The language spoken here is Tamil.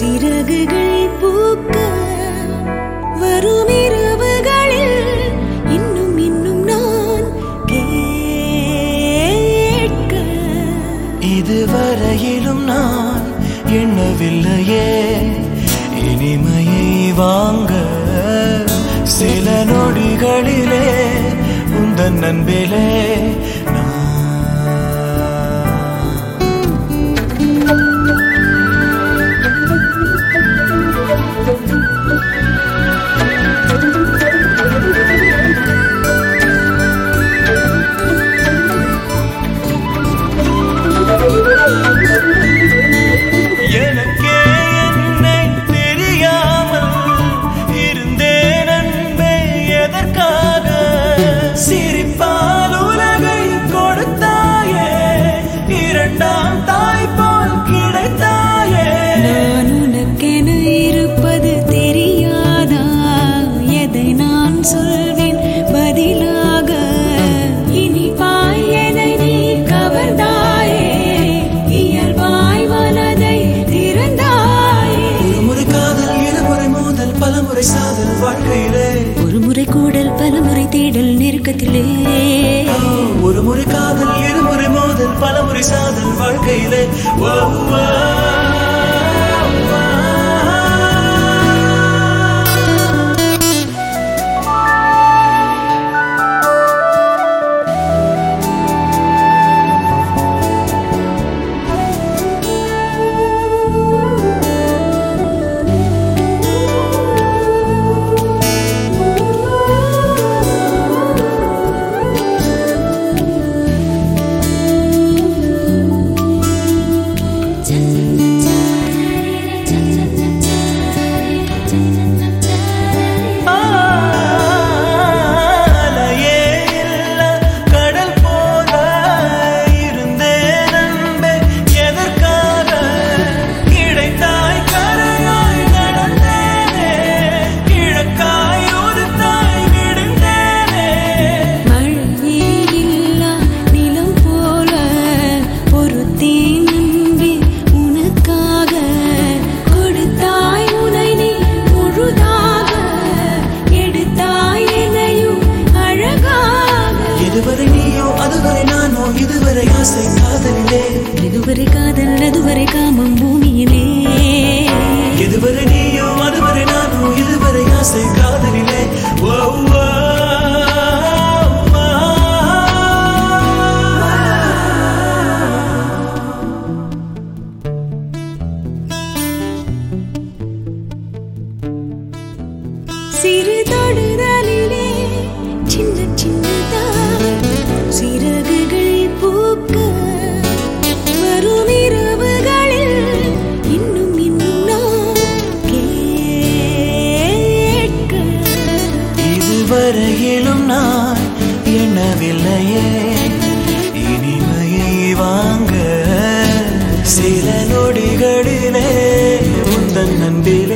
சிறகுகள் பூக்க வரும் இரவுகளில் இன்னும் இன்னும் நான் கேட்க இதுவரையிலும் நான் எண்ணவில்லையே இனிமையை வாங்க சில நொடிகளிலே உந்தன் அன்பிலே நான் எனக்கே என்னை தெரியாமல் இருந்தேன் அன்பே எதற்காக சிரிப்பால் உலகை கொடுத்தாயே இரண்டாம் தாய் போல் கிடைத்தாயே நான் உனக்கென இருப்பது தெரியாதா எதை நான் சொல்வேன் பதிலாக இனிப்பாய் எதை நீ கவர்ந்தாயே இயல்பாய் மனதை திறந்தாயே ஒரு முறை காதல் இருமுறை மோதல் பலமுறை சாதல் வாழ்க்கையிலே ஒரு முறை கூடல் பலமுறை தேடல் நெருக்கத்திலே ஒரு முறை காதல் இருமுறை மோதல் பலமுறை சாதல் வாழ்க்கையிலே ஓ, ஓ, ஓ. அலையே இல்ல கடல் போல இருந்தேன் அன்பே எதற்காக கிடைத்தாய் கரையாய் நடந்தேனே கிழக்காய் ஒரு தாய் விடுந்தேனே மழையே இல்லா நிலம் போல பொறுத்தேன் அன்பே உனக்காக கொடுத்தாய் உனை நீ முழுதாக எடுத்தாய் எதையும் அழகாக இதுவரை நீயோ அதுவரை நானோ இதுவரை ஆசை காதலிலே இதுவரை காதல் அதுவரை காமம் பூமியிலே இதுவரை நீயோ அதுவரை நானோ இதுவரை ஆசை காதலிலே ஓ, ஓ, ஓ. சிறு தொடுதலிலே சின்ன சின்னதாய் சிறகுகள் பூக்க வரும் இரவுகளில் இன்னும் இன்னும் நான் கேட்க இதுவரையிலும் நான் எண்ணவில்லையே இனிமையை வாங்க சில நொடிகளிலே உந்தன் அன்பிலே